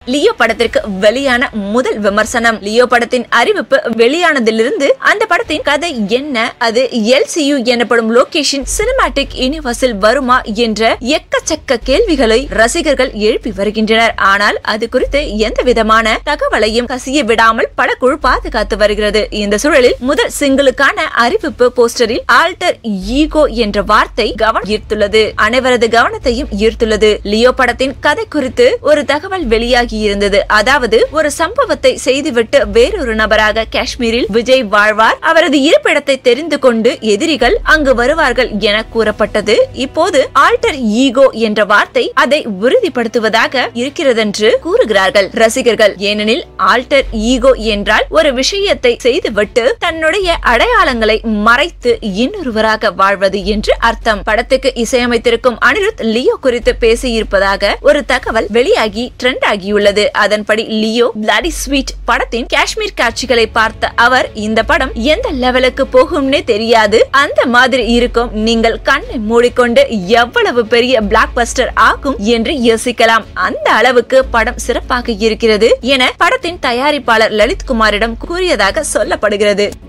Leo படத்திற்கு வெளியான முதல் விமர்சனம் லியோ படத்தின் அறிவிப்பு வெளியானதிலிருந்து அந்த படத்தின் கதை என்ன அது எல்சியு எனப்படும் லொகேஷன் சினிமாட்டிக் யூனிவர்ஸில் வருமா என்ற எக்கச்சக்க கேள்விகளை ரசிகர்கள் எழுப்பி வருகின்றனர் ஆனால் அது குறித்து எந்த விதமான தகவலையும் கசிய விடாமல் படக்குழு பாதுகாத்து வருகிறது இந்த சூழலில் முதல் சிங்கிளுக்கான அறிவிப்பு போஸ்டரில் ஆல்டர் ஈகோ என்ற வார்த்தை கவனம் ஈர்த்துள்ளது அனைவரது கவனத்தையும் ஈர்த்துள்ளது லியோ படத்தின் கதை குறித்து ஒரு தகவல் வெளியாகி இருந்தது அதாவது ஒரு சம்பவத்தை செய்துவிட்டு வேறொரு நபராக காஷ்மீரில் விஜய் வாழ்வார் அவரது இருப்பிடத்தை தெரிந்து கொண்டு எதிரிகள் அங்கு வருவார்கள் என கூறப்பட்டது இப்போது ஆல்டர் ஈகோ என்ற வார்த்தை அதை உறுதிப்படுத்துவதாக இருக்கிறதென்று கூறுகிறார்கள் ரசிகர்கள் ஏனெனில் ஆல்டர் ஈகோ என்றால் ஒரு விஷயத்தை செய்துவிட்டு தன்னுடைய அடையாளங்களை மறைத்து இன்னொருவராக வாழ்வது என்று அர்த்தம் படத்துக்கு இசையமைத்திருக்கும் அனிருத் லியோ குறித்து பேசியிருப்பதாக ஒரு தகவல் வெளியாகி ட்ரெண்ட் ஆகியுள்ளது அதன்படி லியோ பிளாடி ஸ்வீட் படத்தின் காஷ்மீர் காட்சிகளை பார்த்த அவர் இந்த படம் எந்த லெவலுக்கு போகும்னே தெரியாது அந்த மாதிரி இருக்கும் நீங்கள் கண்ணை மூடிக்கொண்டு எவ்வளவு பெரிய பிளாக் பஸ்டர் ஆகும் என்று யோசிக்கலாம் அந்த அளவுக்கு படம் சிறப்பாக இருக்கிறது என படத்தின் தயாரிப்பாளர் லலித் குமாரிடம் கூறியதாக சொல்லப்படுகிறது